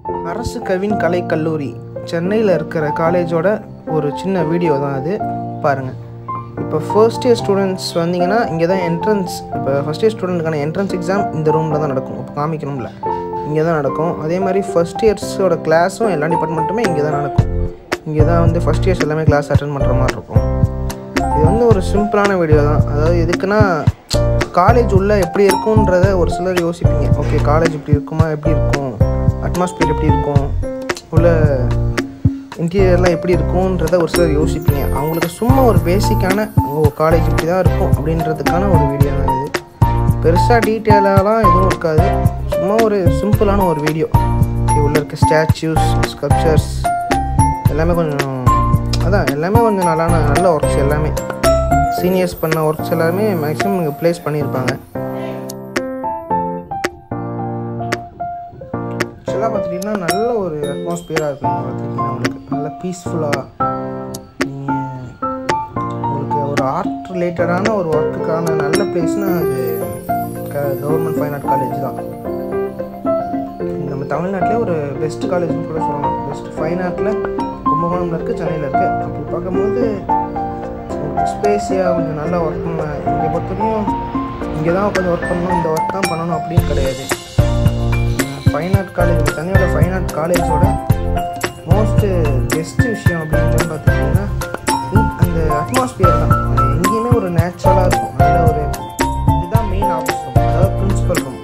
அரசு கவின் கலை கல்லூரி சென்னையில் இருக்கிற காலேஜோட ஒரு சின்ன வீடியோ தான் அது பாருங்கள் இப்போ ஃபர்ஸ்ட் இயர் ஸ்டூடெண்ட்ஸ் வந்தீங்கன்னா இங்கே தான் என்ட்ரன்ஸ் இப்போ ஃபஸ்ட் இயர் ஸ்டூடெண்ட்டுக்கான என்ட்ரன்ஸ் எக்ஸாம் இந்த ரூமில் தான் நடக்கும் இப்போ காமிக்கணும்ல இங்கே தான் நடக்கும் அதே மாதிரி ஃபஸ்ட் இயர்ஸோட கிளாஸும் எல்லா டிபார்ட்மெண்ட்டுமே இங்கே தான் நடக்கும் இங்கே தான் வந்து ஃபஸ்ட் இயர்ஸ் எல்லாமே கிளாஸ் அட்டன் பண்ணுற மாதிரி இருக்கும் இது வந்து ஒரு சிம்பிளான வீடியோ தான் அதாவது எதுக்குன்னா காலேஜ் உள்ளே எப்படி இருக்குன்றத ஒரு சிலர் யோசிப்பீங்க ஓகே காலேஜ் இப்படி இருக்குமா எப்படி இருக்கும் அட்மாஸ்பியர் எப்படி இருக்கும் உள்ள இன்டீரியர்லாம் எப்படி இருக்கும்ன்றத ஒரு சிலர் யோசிப்பீங்க அவங்களுக்கு சும்மா ஒரு பேசிக்கான ஓ காலேஜ் இப்படி தான் இருக்கும் அப்படின்றதுக்கான ஒரு வீடியோ தான் இது பெருசாக டீட்டெயிலாலாம் எதுவும் இருக்காது சும்மா ஒரு சிம்பிளான ஒரு வீடியோ உள்ள இருக்க ஸ்டாச்சூஸ் ஸ்கல்ப்சர்ஸ் எல்லாமே கொஞ்சம் அதான் எல்லாமே கொஞ்சம் நல்லான நல்ல ஒர்க்ஸ் எல்லாமே சீனியர்ஸ் பண்ண ஒர்க்ஸ் எல்லாமே மேக்ஸிமம் இங்கே ப்ளேஸ் பண்ணியிருப்பாங்க ஆக்சுவலாக பார்த்துட்டிங்கன்னா நல்ல ஒரு அட்மாஸ்பியராக இருக்கும் இங்கே பார்த்துட்டிங்கன்னா உங்களுக்கு நல்ல பீஸ்ஃபுல்லாக நீங்கள் உங்களுக்கு ஒரு ஆர்ட் ரிலேட்டடான ஒரு ஒர்க்குக்கான நல்ல பிளேஸ்னால் அது க கவர்மெண்ட் ஃபைன் ஆர்ட் காலேஜ் தான் நம்ம தமிழ்நாட்டிலே ஒரு பெஸ்ட் காலேஜ்னு கூட சொல்லலாம் பெஸ்ட் ஃபைன் ஆர்ட்டில் கும்பகோணம்ல இருக்குது சென்னையில் இருக்குது அப்படி பார்க்கும்போது ஸ்பேஸியாக கொஞ்சம் நல்லா ஒர்க் பண்ண இங்கே பொறுத்தவரைக்கும் இங்கே தான் உட்காந்து ஒர்க் பண்ணணும் இந்த ஒர்க் தான் பண்ணணும் அப்படின்னு கிடையாது ஃபைன் ஆர்ட் காலேஜ் சென்னையோட ஃபைன் ஆர்ட் காலேஜோட மோஸ்ட்டு பெஸ்ட்டு விஷயம் அப்படின்னு பார்த்துக்கிட்டிங்கன்னா அந்த அட்மாஸ்பியர் தான் அது எங்கேயுமே ஒரு நேச்சுரலாக இருக்கும் நல்ல ஒரு இதுதான் மெயின் ஆஃபீஸ் ரூம் அதாவது பிரின்சிபல் ரூம்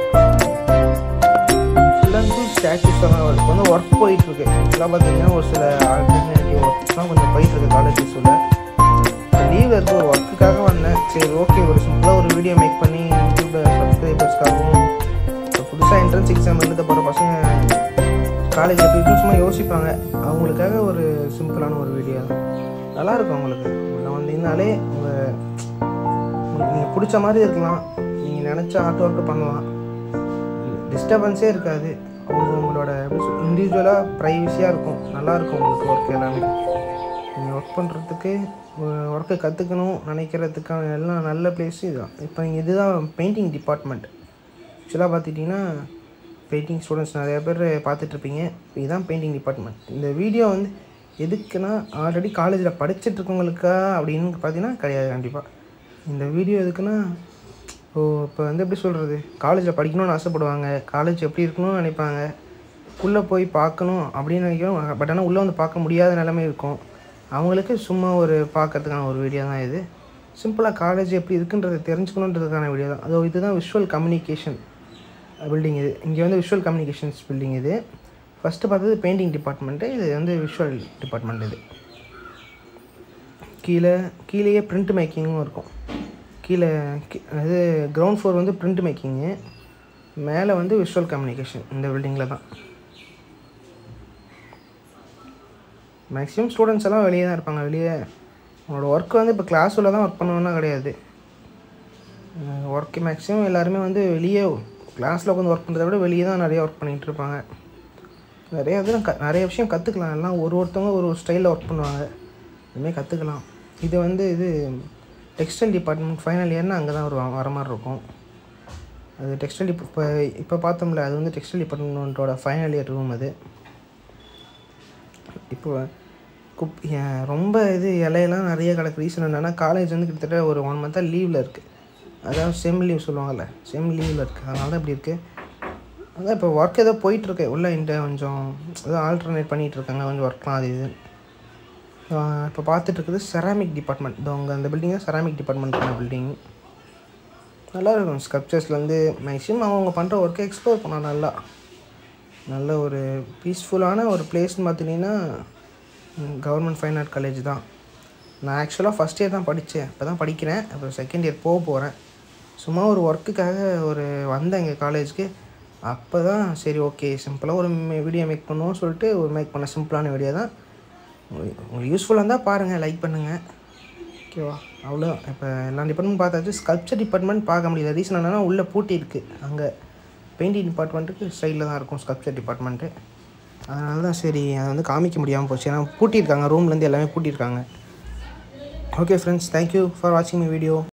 ஃபுல்லாக ஸ்டாச்சூஸ் எல்லாம் இப்போ வந்து ஒர்க் போயிட்டுருக்கு ஆக்சுவலாக பார்த்தீங்கன்னா ஒரு சில ஆல்டர்னேட்டிவ் ஒர்க்ஸ்லாம் கொஞ்சம் போயிட்டுருக்கு காலேஜஸ் உள்ள லீவ் இருக்க ஒரு ஒர்க்குக்காக வந்தேன் சரி ஓகே ஒரு சிம்பிளாக ஒரு வீடியோ மேக் பண்ணி யூடியூப்பில் சப்ஸ்கிரைபர்ஸ்க்காகவும் இப்போ புதுசாக என்ட்ரன்ஸ் எக்ஸாம் எழுத போகிற பசங்க காலேஜ் எப்படி இருக்குன்னு சும்மா யோசிப்பாங்க அவங்களுக்காக ஒரு சிம்பிளான ஒரு வீடியோ தான் நல்லாயிருக்கும் அவங்களுக்கு உள்ள வந்தீங்கனாலே உங்கள் உங்களுக்கு நீங்கள் பிடிச்ச மாதிரி இருக்கலாம் நீங்கள் நினச்ச ஹார்ட் ஒர்க்கு பண்ணலாம் டிஸ்டர்பன்ஸே இருக்காது அவங்க உங்களோட எப்படி சொல் இண்டிவிஜுவலாக ப்ரைவசியாக இருக்கும் நல்லாயிருக்கும் உங்களுக்கு ஒர்க் எல்லாமே நீங்கள் ஒர்க் பண்ணுறதுக்கு ஒர்க்கை கற்றுக்கணும் நினைக்கிறதுக்கான எல்லாம் நல்ல பிளேஸு இதுதான் இப்போ நீங்கள் இதுதான் பெயிண்டிங் டிபார்ட்மெண்ட் ஆக்சுவலாக பார்த்துட்டிங்கன்னா பெயிண்டிங் ஸ்டூடெண்ட்ஸ் நிறைய பேர் பார்த்துட்ருப்பீங்க இதுதான் பெயிண்டிங் டிபார்ட்மெண்ட் இந்த வீடியோ வந்து எதுக்குன்னா ஆல்ரெடி காலேஜில் படிச்சுட்டு இருக்கவங்களுக்கா அப்படின்னு பார்த்தீங்கன்னா கிடையாது கண்டிப்பாக இந்த வீடியோ எதுக்குன்னா ஓ இப்போ வந்து எப்படி சொல்கிறது காலேஜில் படிக்கணும்னு ஆசைப்படுவாங்க காலேஜ் எப்படி இருக்கணும்னு நினைப்பாங்க உள்ளே போய் பார்க்கணும் அப்படின்னு நினைக்கிறோம் பட் ஆனால் உள்ளே வந்து பார்க்க முடியாத நிலைமை இருக்கும் அவங்களுக்கு சும்மா ஒரு பார்க்கறதுக்கான ஒரு வீடியோ தான் இது சிம்பிளாக காலேஜ் எப்படி இருக்குன்றதை தெரிஞ்சுக்கணுன்றதுக்கான வீடியோ தான் அதோ இதுதான் விஷுவல் கம்யூனிகேஷன் பில்டிங் இது இங்கே வந்து விஷுவல் கம்யூனிகேஷன்ஸ் பில்டிங் இது ஃபஸ்ட்டு பார்த்தது பெயிண்டிங் டிபார்ட்மெண்ட்டு இது வந்து விஷுவல் டிபார்ட்மெண்ட் இது கீழே கீழேயே பிரிண்ட் மேக்கிங்கும் இருக்கும் கீழே இது கிரவுண்ட் ஃப்ளோர் வந்து பிரிண்ட் மேக்கிங்கு மேலே வந்து விஷுவல் கம்யூனிகேஷன் இந்த பில்டிங்கில் தான் மேக்ஸிமம் ஸ்டூடெண்ட்ஸ் எல்லாம் வெளியே தான் இருப்பாங்க வெளியே உங்களோட ஒர்க் வந்து இப்போ கிளாஸ் உள்ள தான் ஒர்க் பண்ணணும்னா கிடையாது ஒர்க்கு மேக்ஸிமம் எல்லாருமே வந்து வெளியே கிளாஸில் உட்காந்து ஒர்க் பண்ணுறத விட வெளியே தான் நிறைய ஒர்க் பண்ணிகிட்டு இருப்பாங்க நிறைய இது க நிறைய விஷயம் கற்றுக்கலாம் எல்லாம் ஒரு ஒருத்தவங்க ஒரு ஒரு ஸ்டைலில் ஒர்க் பண்ணுவாங்க இதுமாதிரி கற்றுக்கலாம் இது வந்து இது டெக்ஸ்டைல் டிபார்ட்மெண்ட் ஃபைனல் இயர்னால் அங்கே தான் வருவாங்க வர மாதிரி இருக்கும் அது டெக்ஸ்டைல் டிப் இப்போ இப்போ பார்த்தோம்ல அது வந்து டெக்ஸ்டைல் டிபார்ட்மெண்ட்டோட ஃபைனல் இயர் ரூம் அது இப்போ குப் ரொம்ப இது இலையெல்லாம் நிறைய கிடக்கு ரீசன் என்னென்னா காலேஜ் வந்து கிட்டத்தட்ட ஒரு ஒன் மந்த்தாக லீவில் இருக்குது அதாவது செம் லீவ் சொல்லுவாங்கள்ல செம் லீவில் இருக்குது அதனால தான் இப்படி இருக்குது அதான் இப்போ ஒர்க் ஏதோ போயிட்டுருக்கு உள்ள இந்த கொஞ்சம் ஏதோ ஆல்டர்னேட் பண்ணிகிட்டு இருக்காங்க கொஞ்சம் ஒர்க்லாம் அது இது இப்போ பார்த்துட்டு இருக்குது செராமிக் டிபார்ட்மெண்ட் இது அவங்க அந்த பில்டிங் தான் செராமிக் டிபார்ட்மெண்ட்டான பில்டிங் நல்லா இருக்கும் ஸ்கல்ப்சர்ஸ்லேருந்து மேக்ஸிமம் அவங்க பண்ணுற ஒர்க்கை எக்ஸ்ப்ளோர் பண்ணலாம் நல்லா நல்ல ஒரு பீஸ்ஃபுல்லான ஒரு பிளேஸ்னு பார்த்துட்டிங்கன்னா கவர்மெண்ட் ஃபைன் ஆர்ட் காலேஜ் தான் நான் ஆக்சுவலாக ஃபஸ்ட் இயர் தான் படித்தேன் இப்போ தான் படிக்கிறேன் அப்புறம் செகண்ட் இயர் போக போகிறேன் சும்மா ஒரு ஒர்க்குக்காக ஒரு வந்தேன் எங்கள் காலேஜ்க்கு அப்போ தான் சரி ஓகே சிம்பிளாக ஒரு வீடியோ மேக் பண்ணுவோம் சொல்லிட்டு ஒரு மேக் பண்ண சிம்பிளான வீடியோ தான் உங்களுக்கு யூஸ்ஃபுல்லாக இருந்தால் பாருங்கள் லைக் பண்ணுங்கள் ஓகேவா அவ்வளோ இப்போ எல்லா டிபார்ட்மெண்ட் பார்த்தாச்சு ஸ்கல்ப்சர் டிபார்ட்மெண்ட் பார்க்க முடியல ரீசன் என்னென்னா உள்ளே பூட்டி இருக்குது அங்கே பெயிண்டிங் டிபார்ட்மெண்ட்டுக்கு சைடில் தான் இருக்கும் ஸ்கல்ப்சர் டிபார்ட்மெண்ட்டு அதனால தான் சரி அதை வந்து காமிக்க முடியாமல் போச்சு ஏன்னா பூட்டியிருக்காங்க ரூம்லேருந்து எல்லாமே பூட்டியிருக்காங்க ஓகே ஃப்ரெண்ட்ஸ் தேங்க்யூ ஃபார் வாட்சிங் மை வீடியோ